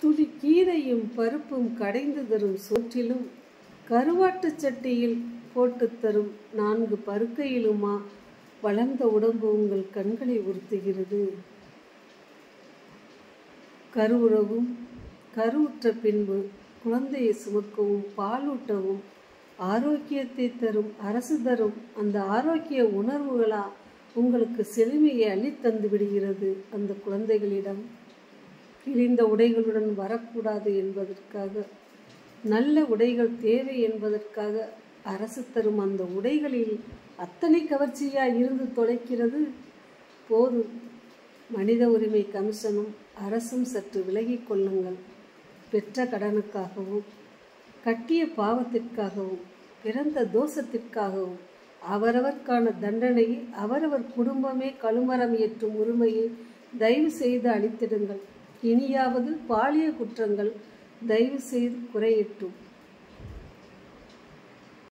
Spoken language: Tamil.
துளி கீரையும் பருப்பும் கடைந்து தரும் சோற்றிலும் கருவாட்டுச் சட்டியில் போட்டுத் தரும் நான்கு பருக்கையிலுமா வளர்ந்த உடம்பு உங்கள் கண்களை உறுத்துகிறது கருவுறவும் கருவுற்ற பின்பு குழந்தையை சுமக்கவும் பாலூட்டவும் ஆரோக்கியத்தை தரும் அரசு தரும் அந்த ஆரோக்கிய உணர்வுகளா உங்களுக்கு செழுமையை அள்ளித்தந்து விடுகிறது அந்த குழந்தைகளிடம் கிழிந்த உடைகளுடன் வரக்கூடாது என்பதற்காக நல்ல உடைகள் தேவை என்பதற்காக அரசு தரும் அந்த உடைகளில் அத்தனை கவர்ச்சியா இருந்து தொலைக்கிறது போதும் மனித உரிமை கமிஷனும் அரசும் சற்று விலகிக் கொள்ளுங்கள் பெற்ற கடனுக்காகவும் கட்டிய பாவத்திற்காகவும் பிறந்த தோஷத்திற்காகவும் அவரவர்க்கான தண்டனையை அவரவர் குடும்பமே கழுமரம் ஏற்றும் உரிமையை தயவு செய்து அளித்திடுங்கள் இனியாவது பாலிய குற்றங்கள் தயவு செய்து குறையட்டும்